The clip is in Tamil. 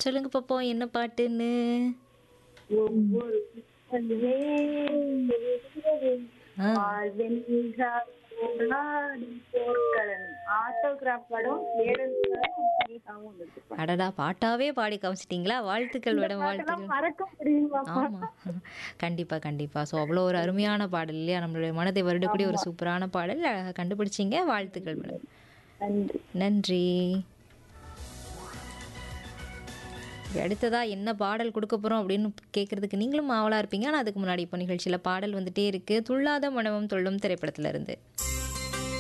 சொல்லுங்க பாப்போம் என்ன பாட்டுன்னு ஒவ்வொரு புத்தகமே எழுதுகிறது. ஆ. வாழ்வென்றால் போராடி போர்க்களம் ஆட்டோகிராஃப் படம் வேடன் கவிதாவும் வந்திருக்கு. அடடா பாட்டாவே பாடி காமிச்சிட்டீங்களா வாழ்த்துக்கள் மேடம் பாட்டெல்லாம் வாழ்த்துக்கள் மறக்க முடியுமா ஆமா கண்டிப்பா கண்டிப்பா ஸோ அவ்வளோ ஒரு அருமையான பாடல் இல்லையா நம்மளுடைய மனதை வருடக்கூடிய ஒரு சூப்பரான பாடல் அழகா கண்டுபிடிச்சிங்க வாழ்த்துக்கள் மேடம் நன்றி நன்றி அடுத்ததா என்ன பாடல் கொடுக்க போறோம் அப்படின்னு கேட்கறதுக்கு நீங்களும் ஆவலா இருப்பீங்க ஆனால் அதுக்கு முன்னாடி இப்போ நிகழ்ச்சியில் பாடல் வந்துட்டே இருக்கு துள்ளாத மனமும் துள்ளும் திரைப்படத்துல இருந்து